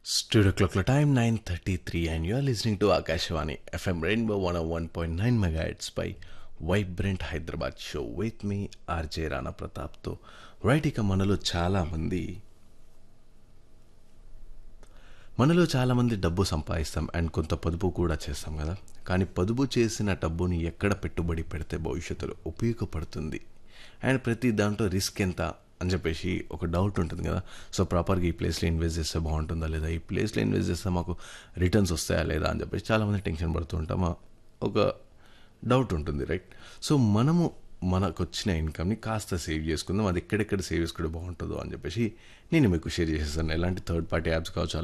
Studio clock time 9.33 and you are listening to Akashvani FM Rainbow 101.9 megahertz by vibrant Hyderabad show with మీ RJ Rana ప్రతాప్తో right ఇక మనలో చాలామంది మనలో చాలామంది డబ్బు సంపాదిస్తాం అండ్ కొంత పొదుపు కూడా చేస్తాం కదా కానీ పొదుపు చేసిన డబ్బుని ఎక్కడ పెట్టుబడి పెడితే భవిష్యత్తులో ఉపయోగపడుతుంది అండ్ ప్రతి దాంట్లో రిస్క్ ఎంత అని చెప్పేసి ఒక డౌట్ ఉంటుంది కదా సో ప్రాపర్గా ఈ ప్లేస్లో ఇన్వెస్ట్ చేస్తే బాగుంటుందా లేదా ఈ ప్లేస్లో ఇన్వెస్ట్ చేస్తే మాకు రిటర్న్స్ వస్తాయా లేదా అని చెప్పేసి చాలామంది టెన్షన్ పడుతూ ఉంటాం ఒక డౌట్ ఉంటుంది రైట్ సో మనము మనకు వచ్చిన ఇన్కమ్ని కాస్త సేవ్ చేసుకుందాం అది ఎక్కడెక్కడ సేవ్ చేసుకుంటే బాగుంటుందో అని చెప్పేసి నేను మీకు షేర్ చేసేస్తాను ఎలాంటి థర్డ్ పార్టీ యాప్స్ కావచ్చు